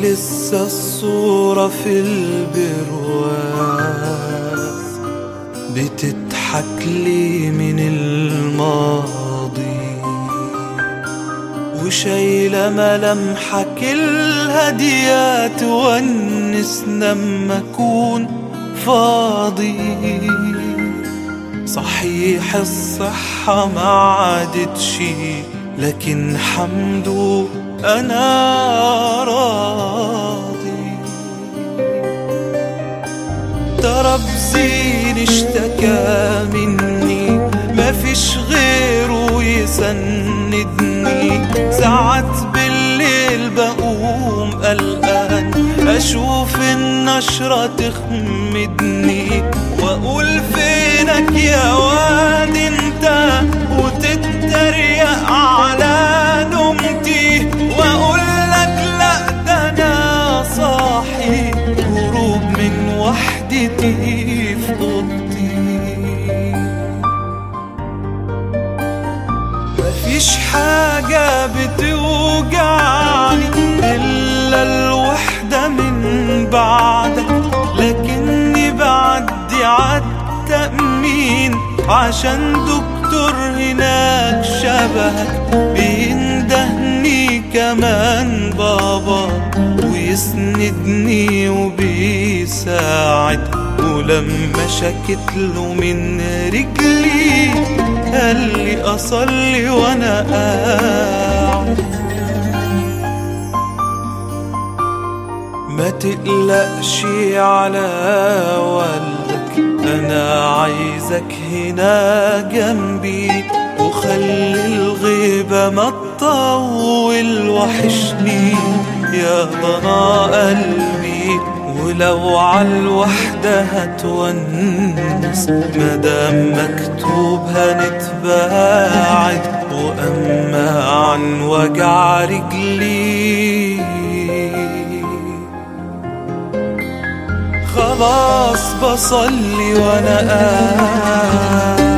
لسه الصورة في البرواز بتضحك لي من الماضي وشايلة ملامحك الهادية تونسنا اما اكون فاضي صحيح الصحة ما عادتش لكن حمده أنا راضي ترى بزين اشتكى مني مفيش غيره يسندني ساعات بالليل بقوم قلقان اشوف النشرة تخمدني واقول فينك يا واد انت وتتريق على نومتي واقول لك لا ده انا صاحي هروب من وحدتي في اوضتي مفيش حاجة بتوجعني إلا الوحدة من بعدك لكني بعدي عالتأمين عشان دكتور هناك شبهك بيندهني كمان بابا ويسندني وبيساعد ولما شكت له من رجلي قال لي اصلي وانا قاعد ما تقلقش على والدك انا عايزك هنا جنبي وخلي الغيبة ما تطول وحشني يا ضنا قلبي ولو عالوحدة هتونس مادام مكتوب هنتباعد وأما عن وجع رجلي خلاص بصلي وانا قاعد